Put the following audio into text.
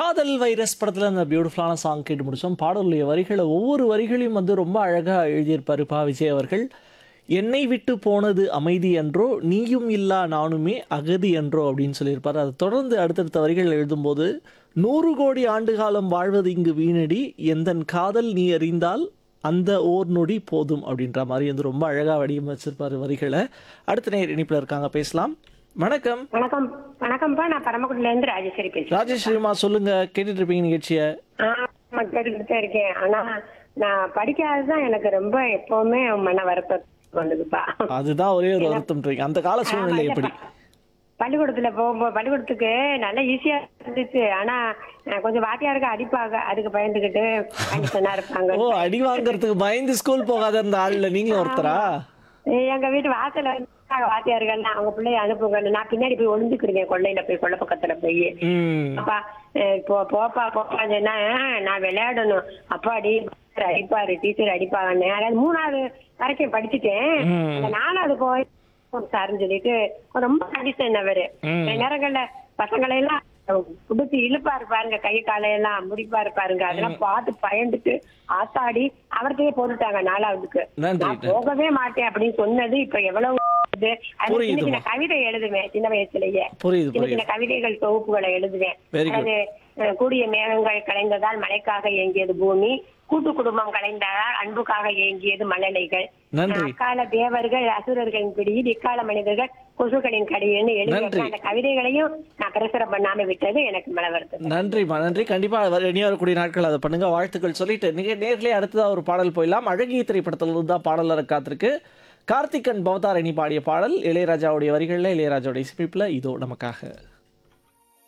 காதல் வைரஸ் படத்தில் அந்த பியூட்டிஃபுல்லான சாங் கேட்டு முடிச்சோம் பாடலுடைய வரிகளை ஒவ்வொரு வரிகளையும் வந்து ரொம்ப அழகாக எழுதியிருப்பார் பா விஜய் அவர்கள் என்னை விட்டு போனது அமைதி என்றோ நீயும் இல்லா நானுமே அகதி என்றோ அப்படின்னு சொல்லியிருப்பார் அதை தொடர்ந்து அடுத்தடுத்த வரிகள் எழுதும்போது நூறு கோடி ஆண்டு காலம் வாழ்வது இங்கு வீணடி எந்தன் காதல் நீ அறிந்தால் அந்த ஓர் நொடி போதும் அப்படின்ற மாதிரி வந்து ரொம்ப அழகாக வடிவமைச்சிருப்பார் வரிகளை அடுத்த நேர் இணைப்பில் இருக்காங்க பேசலாம் வணக்கம் வணக்கம் வணக்கம்ப்பா நான் பரமக்குடில இருந்து ராஜேஸ்வரி பேசுறேன் ராஜேஸ்வரிமா சொல்லுங்க கேட்டுட்டு இருப்பீங்க நிகழ்ச்சியை ஆமா, கேட்டுக்கிட்டு தான் இருக்கேன் ஆனா நான் படிக்காததான் எனக்கு ரொம்ப எப்பவுமே மன வருத்தம் வந்ததுப்பா அதுதான் ஒரே ஒரு வருத்தம்ன்றீங்க அந்த கால சூழ்நிலை எப்படி பள்ளிக்கூடத்துல போகும்போது பள்ளிக்கூடத்துக்கு நல்லா ஈஸியா இருந்துச்சு ஆனா அஹ், கொஞ்சம் வாத்தியாருக்கு அடிப்பாங்க அதுக்கு பயந்துகிட்டு கண்டிஷனா இருப்பாங்க ஓ அடி வாங்குறதுக்கு பயந்து ஸ்கூல் போகாத இருந்த ஆள்ல நீங்களும் ஒருத்தரா எங்க வீட்டு வாசல்ல வந்து வாத்தியார்கள் அவங்க பிள்ளைய அனுப்புங்க நான் பின்னாடி போய் ஒளிஞ்சுக்கிடுவேன் கொள்ளையில போய் கொள்ள பக்கத்துல போய் ம் அப்பா அஹ் இப்போ போப்பா போப்பா சொன்னா "ஆஹ், நான் விளையாடணும் அப்பாடி teacher அடிப்பாரு டீச்சர் அடிப்பாங்க அதாவது மூணாவது வரைக்கும் படிச்சுட்டேன் ம். அந்த நாலாவது போய் சார்னு சொல்லிட்டு ரொம்ப கண்டிஷன் அவரு ம். சில நேரங்கள்ல பசங்களை எல்லாம் குடிச்சு இழுப்பாரு பாருங்க கை காலையெல்லாம் முடிப்பாரு பாருங்க அதெல்லாம் பார்த்து பயந்துட்டு ஆத்தாடி அவர்கிட்டயே போட்டுட்டாங்க நாலாவதுக்கு நன்றி நான் போகவே மாட்டேன் அப்படின்னு சொன்னது இப்ப எவ்வளவு இது அது சின்ன புரியுதுமா. சின்ன கவிதை எழுதுவேன் சின்ன வயசுலயே புரியுது சின்ன புரியுது சின்ன கவிதைகள் தொகுப்புகளை எழுதுவேன் Very good. அதாவது அஹ், கூடிய மேகங்கள் கலைந்ததால் மழைக்காக ஏங்கியது பூமி கூட்டு குடும்பம் கலைந்ததால் அன்புக்காக ஏங்கியது மழலைகள் நன்றி. அக்கால தேவர்கள் அசுரர்களின் பிடியில் இக்கால மனிதர்கள் கொசுக்களின் கடியன்னு நன்றி. எழுதி அந்த கவிதைகளையும் நான் பிரசுரம் பண்ணாம விட்டது எனக்கு மன வருத்தம் நன்றிம்மா நன்றி கண்டிப்பா வர- இனி வரக்கூடிய நாட்கள் அதை பண்ணுங்க வாழ்த்துக்கள் சொல்லிட்டு நீங்க நேர்லயே அடுத்ததா ஒரு பாடல் போயிடலாம் அழகிய திரைப்படத்துல இருந்து தான் பாடலர் காத்திருக்கு கார்த்திகன் பவதாரணி பாடிய பாடல் இளையராஜாவுடைய வரிகளில் இளையராஜாவுடைய இசைப்பில் இதோ நமக்காக